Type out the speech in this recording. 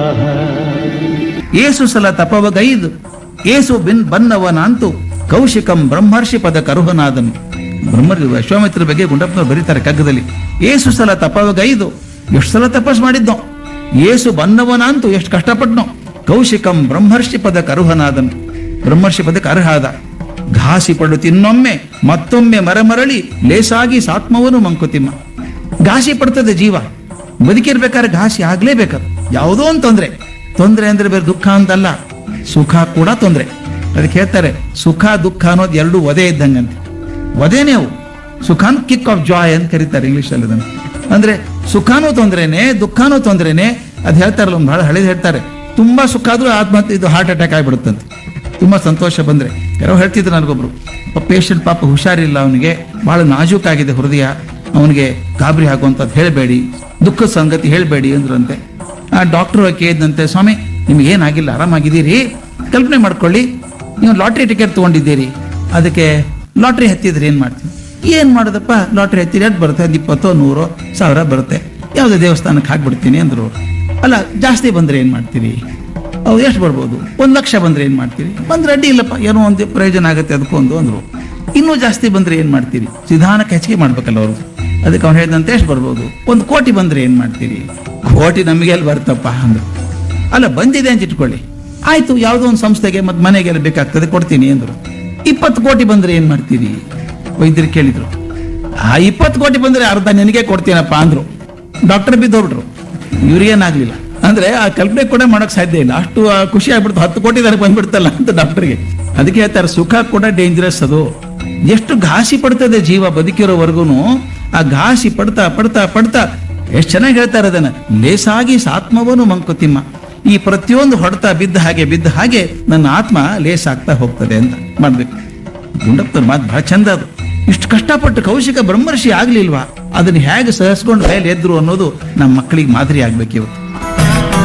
ಏಸು ಸಲ ತಪವಗೈದು ಏಸು ಬಿನ್ ಬನ್ನವನಾಂತು ಕೌಶಿಕಂ ಬ್ರಹ್ಮರ್ಷಿ ಪದ ಕರುಹನಾದನು ಬ್ರಹ್ಮರ್ ವಿಶ್ವಾಮಿತ್ರ ಬಗ್ಗೆ ಗುಂಡಪ್ಪನವ್ರು ಬರೀತಾರೆ ಕಗ್ಗದಲ್ಲಿ ಏಸು ಸಲ ತಪವಗೈದು ಎಷ್ಟು ಸಲ ತಪಸ್ ಮಾಡಿದ್ನೋ ಏಸು ಬನ್ನವನಾಂತು ಎಷ್ಟು ಕಷ್ಟಪಟ್ನೋ ಕೌಶಿಕಂ ಬ್ರಹ್ಮರ್ಷಿ ಪದ ಕರುಹನಾದನು ಬ್ರಹ್ಮರ್ಷಿ ಪದಕ್ಕೆ ಅರ್ಹಾದ ಘಾಸಿ ಪಡು ತಿನ್ನೊಮ್ಮೆ ಮತ್ತೊಮ್ಮೆ ಮರಮರಳಿ ಲೇಸಾಗಿ ಸಾತ್ಮವನು ಮಂಕುತಿಮ್ಮ ಘಾಸಿ ಪಡ್ತದೆ ಜೀವ ಬದುಕಿರ್ಬೇಕಾದ್ರೆ ಘಾಸಿ ಆಗ್ಲೇಬೇಕದು ಯಾವುದೋ ಒಂದು ತೊಂದ್ರೆ ತೊಂದ್ರೆ ಅಂದ್ರೆ ಬೇರೆ ದುಃಖ ಅಂತಲ್ಲ ಸುಖ ಕೂಡ ತೊಂದ್ರೆ ಅದಕ್ಕೆ ಹೇಳ್ತಾರೆ ಸುಖ ದುಃಖ ಅನ್ನೋದು ಎರಡು ಒದೆ ಇದ್ದಂಗಂತೆ ಒದೇನೆ ಅವು ಸುಖಾನ್ ಕಿಕ್ ಆಫ್ ಜಾಯ್ ಅಂತ ಕರೀತಾರೆ ಇಂಗ್ಲಿಷ್ ಅಲ್ಲಿ ಅದನ್ನು ಅಂದ್ರೆ ಸುಖಾನೂ ತೊಂದ್ರೆನೆ ದುಃಖನೂ ತೊಂದ್ರೆನೆ ಅದ್ ಹೇಳ್ತಾರಲ್ಲ ಒಂದು ಬಹಳ ಹಳೇದು ಹೇಳ್ತಾರೆ ತುಂಬಾ ಸುಖ ಆದ್ರೂ ಆತ್ಮಹತ್ಯೆ ಇದು ಹಾರ್ಟ್ ಅಟ್ಯಾಕ್ ಆಗ್ಬಿಡುತ್ತಂತೆ ತುಂಬಾ ಸಂತೋಷ ಬಂದ್ರೆ ಯಾರೋ ಹೇಳ್ತಿದ್ರು ನನಗೊಬ್ರು ಪೇಷಂಟ್ ಪಾಪ ಹುಷಾರಿಲ್ಲ ಅವನಿಗೆ ಬಹಳ ನಾಜೂಕಾಗಿದೆ ಹೃದಯ ಅವನಿಗೆ ಗಾಬರಿ ಆಗುವಂಥದ್ದು ಹೇಳಬೇಡಿ ದುಃಖದ ಸಂಗತಿ ಹೇಳಬೇಡಿ ಅಂದ್ರಂತೆ ಆ ಡಾಕ್ಟರ್ ಕೇಳಿದಂತೆ ಸ್ವಾಮಿ ನಿಮ್ಗೆ ಏನಾಗಿಲ್ಲ ಆರಾಮಾಗಿದ್ದೀರಿ ಕಲ್ಪನೆ ಮಾಡ್ಕೊಳ್ಳಿ ನೀವು ಲಾಟ್ರಿ ಟಿಕೆಟ್ ತಗೊಂಡಿದ್ದೀರಿ ಅದಕ್ಕೆ ಲಾಟ್ರಿ ಹತ್ತಿದ್ರೆ ಏನ್ ಮಾಡ್ತೀವಿ ಏನ್ ಮಾಡೋದಪ್ಪ ಲಾಟ್ರಿ ಹತ್ತಿರ ಎಷ್ಟು ಬರುತ್ತೆ ಒಂದು ಇಪ್ಪತ್ತೋ ನೂರೋ ಸಾವಿರ ಬರುತ್ತೆ ಯಾವುದೇ ದೇವಸ್ಥಾನಕ್ಕೆ ಹಾಕ್ಬಿಡ್ತೀನಿ ಅಂದ್ರು ಅಲ್ಲ ಜಾಸ್ತಿ ಬಂದ್ರೆ ಏನ್ ಮಾಡ್ತೀರಿ ಅವು ಎಷ್ಟು ಬರ್ಬೋದು ಒಂದು ಲಕ್ಷ ಬಂದ್ರೆ ಏನ್ ಮಾಡ್ತೀರಿ ಬಂದ್ರೆ ಅಡ್ಡಿ ಇಲ್ಲಪ್ಪ ಏನೋ ಒಂದು ಪ್ರಯೋಜನ ಆಗುತ್ತೆ ಅದಕ್ಕೊಂದು ಅಂದ್ರು ಇನ್ನೂ ಜಾಸ್ತಿ ಬಂದ್ರೆ ಏನ್ ಮಾಡ್ತೀರಿ ನಿಧಾನಕ್ಕೆ ಹೆಚ್ಚಿಗೆ ಮಾಡ್ಬೇಕಲ್ಲ ಅವರು ಅದಕ್ಕೆ ಅವ್ನು ಹೇಳಿದಂತೆ ಎಷ್ಟು ಬರ್ಬೋದು ಒಂದು ಕೋಟಿ ಬಂದ್ರೆ ಏನ್ ಮಾಡ್ತೀರಿ ಕೋಟಿ ನಮಗೆ ಎಲ್ಲಿ ಬರ್ತಪ್ಪ ಅಂದ್ರು ಅಲ್ಲ ಬಂದಿದೆ ಅಂತ ಇಟ್ಕೊಳ್ಳಿ ಆಯ್ತು ಯಾವುದೋ ಒಂದು ಸಂಸ್ಥೆಗೆ ಮತ್ತೆ ಮನೆಗೆಲ್ಲ ಬೇಕಾಗ್ತದೆ ಕೊಡ್ತೀನಿ ಅಂದ್ರು ಇಪ್ಪತ್ತು ಕೋಟಿ ಬಂದ್ರೆ ಏನ್ ಮಾಡ್ತೀರಿ ವೈದ್ಯರು ಕೇಳಿದ್ರು ಆ ಇಪ್ಪತ್ತು ಕೋಟಿ ಬಂದ್ರೆ ಅರ್ಧ ನಿನಗೆ ಕೊಡ್ತೀನಪ್ಪ ಅಂದ್ರು ಡಾಕ್ಟರ್ ಬಿದ್ದೋಗ್ಬಿಟ್ರು ಇವ್ರಿಗೇನಾಗ್ಲಿಲ್ಲ ಅಂದ್ರೆ ಆ ಕಲ್ಪನೆ ಕೂಡ ಮಾಡಕ್ ಸಾಧ್ಯ ಇಲ್ಲ ಅಷ್ಟು ಆ, ಖುಷಿ ಆಗ್ಬಿಡ್ತು ಹತ್ತು ಕೋಟಿ ನನಗೆ ಬಂದ್ಬಿಡ್ತಲ್ಲ ಅಂತ ಡಾಕ್ಟರ್ಗೆ ಅದಕ್ಕೆ ಹೇಳ್ತಾರೆ ಸುಖ ಕೂಡ ಡೇಂಜರಸ್ ಅದು ಎಷ್ಟು ಘಾಸಿ ಪಡ್ತದೆ ಜೀವ ಬದುಕಿರೋವರೆಗೂ ಆ ಘಾಸಿ ಪಡ್ತಾ ಪಡ್ತಾ ಪಡ್ತಾ ಎಷ್ಟು ಚೆನ್ನಾಗಿ ಹೇಳ್ತಾರೆ ಅದನ್ನ ಲೇಸಾಗಿ ಸಾತ್ಮವನು ಮಂಕುತಿಮ್ಮ ಈ ಪ್ರತಿಯೊಂದು ಹೊಡೆತ ಬಿದ್ದ ಹಾಗೆ ಬಿದ್ದ ಹಾಗೆ ನನ್ನ ಆತ್ಮ ಲೇಸಾಗ್ತಾ ಹೋಗ್ತದೆ ಅಂತ ಮಾಡ್ಬೇಕು ಗುಂಡಪ್ಪನ ಮಾತು ಬಹಳ ಚಂದ ಅದು ಇಷ್ಟು ಕಷ್ಟಪಟ್ಟು ಕೌಶಿಕ ಬ್ರಹ್ಮರ್ಷಿ ಆಗ್ಲಿಲ್ವಾ ಅದನ್ನ ಹೇಗೆ ಸಹಿಸ್ಕೊಂಡು ಮೇಲೆ ಎದ್ರು ಅನ್ನೋದು ನಮ್ಮ ಮಕ್ಕಳಿಗೆ ಮಾದರಿ ಆಗ್ಬೇಕು ಇವತ್ತು